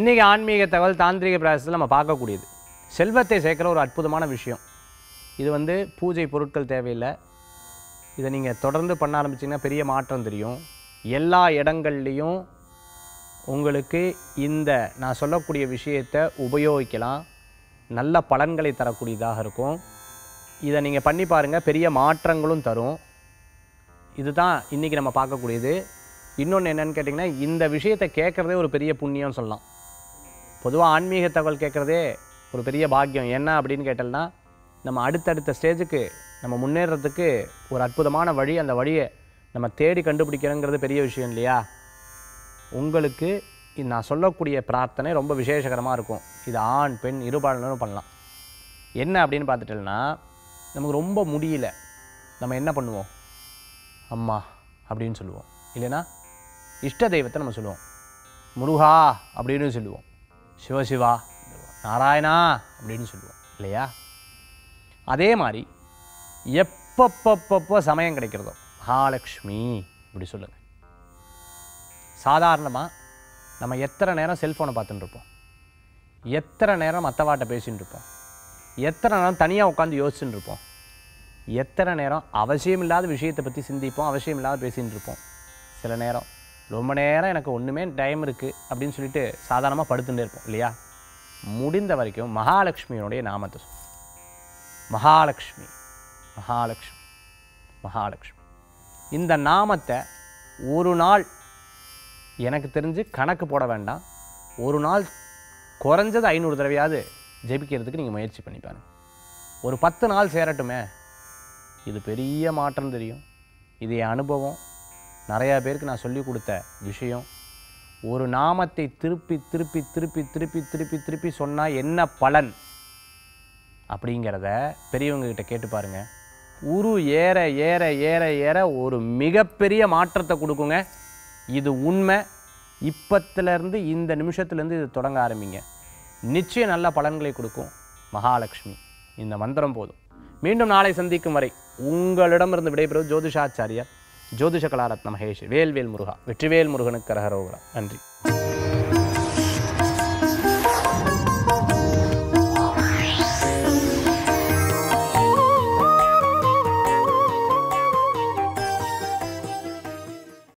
இன்றைக்கி ஆன்மீக தகவல் தாந்திரிக பிராசத்தில் நம்ம பார்க்கக்கூடியது செல்வத்தை சேர்க்குற ஒரு அற்புதமான விஷயம் இது வந்து பூஜை பொருட்கள் தேவையில்லை இதை நீங்கள் தொடர்ந்து பண்ண ஆரம்பிச்சிங்கன்னா பெரிய மாற்றம் தெரியும் எல்லா இடங்கள்லையும் உங்களுக்கு இந்த நான் சொல்லக்கூடிய விஷயத்தை உபயோகிக்கலாம் நல்ல பலன்களை தரக்கூடியதாக இருக்கும் இதை நீங்கள் பண்ணி பாருங்கள் பெரிய மாற்றங்களும் தரும் இதுதான் இன்றைக்கி நம்ம பார்க்கக்கூடியது இன்னொன்று என்னன்னு கேட்டிங்கன்னா இந்த விஷயத்தை கேட்குறதே ஒரு பெரிய புண்ணியம்னு சொல்லலாம் பொதுவாக ஆன்மீக தகவல் கேட்குறதே ஒரு பெரிய பாக்கியம் என்ன அப்படின்னு கேட்டோம்னா நம்ம அடுத்தடுத்த ஸ்டேஜுக்கு நம்ம முன்னேறதுக்கு ஒரு அற்புதமான வழி அந்த வழியை நம்ம தேடி கண்டுபிடிக்கிறோங்கிறது பெரிய விஷயம் இல்லையா உங்களுக்கு இது நான் சொல்லக்கூடிய பிரார்த்தனை ரொம்ப விசேஷகரமாக இருக்கும் இது ஆண் பெண் இருபாலனும் பண்ணலாம் என்ன அப்படின்னு பார்த்துட்டோம்னா நமக்கு ரொம்ப முடியல நம்ம என்ன பண்ணுவோம் அம்மா அப்படின்னு சொல்லுவோம் இல்லைன்னா இஷ்ட தெய்வத்தை நம்ம சொல்லுவோம் முருகா அப்படின்னு சொல்லுவோம் சிவசிவா நாராயணா அப்படின்னு சொல்லுவோம் இல்லையா அதே மாதிரி எப்பப்பப்பப்போ சமயம் கிடைக்கிறதோ மகாலட்சுமி இப்படி சொல்லுங்கள் சாதாரணமாக நம்ம எத்தனை நேரம் செல்ஃபோனை பார்த்துட்டு இருப்போம் எத்தனை நேரம் மற்றவாட்ட பேசின்னு இருப்போம் எத்தனை நேரம் தனியாக உட்காந்து யோசிச்சுட்டு இருப்போம் எத்தனை நேரம் அவசியம் இல்லாத விஷயத்தை பற்றி சிந்திப்போம் அவசியம் இல்லாத பேசின்னு இருப்போம் சில நேரம் ரொம்ப நேரம் எனக்கு ஒன்றுமே டைம் இருக்குது அப்படின்னு சொல்லிட்டு சாதாரணமாக படுத்துட்டே இருப்போம் இல்லையா முடிந்த வரைக்கும் மகாலட்சுமியினுடைய நாமத்தை சொல்லு மகாலட்சுமி மகாலட்சுமி மகாலட்சுமி இந்த நாமத்தை ஒரு நாள் எனக்கு தெரிஞ்சு கணக்கு போட வேண்டாம் ஒரு நாள் குறைஞ்சது ஐநூறு தடவையாவது ஜெபிக்கிறதுக்கு நீங்கள் முயற்சி பண்ணி பாருங்க ஒரு பத்து நாள் சேரட்டுமே இது பெரிய மாற்றம் தெரியும் இது என் அனுபவம் நிறையா பேருக்கு நான் சொல்லி கொடுத்த விஷயம் ஒரு நாமத்தை திருப்பி திருப்பி திருப்பி திருப்பி திருப்பி திருப்பி சொன்னால் என்ன பலன் அப்படிங்கிறத பெரியவங்க கிட்ட கேட்டு பாருங்க உரு ஏற ஏற ஏற ஏற ஒரு மிகப்பெரிய மாற்றத்தை கொடுக்குங்க இது உண்மை இப்பத்துலேருந்து இந்த நிமிஷத்துலேருந்து இது தொடங்க ஆரம்பிங்க நிச்சயம் நல்ல பலன்களை கொடுக்கும் மகாலட்சுமி இந்த மந்திரம் போதும் மீண்டும் நாளை சந்திக்கும் வரை உங்களிடமிருந்து விடைபெறுவது ஜோதிஷாச்சாரியார் ஜோதிஷ கலாரத்ன மகேஷ் வேல்வேல் முருகா வெற்றிவேல் முருகனுக்கு கரகரோகரா நன்றி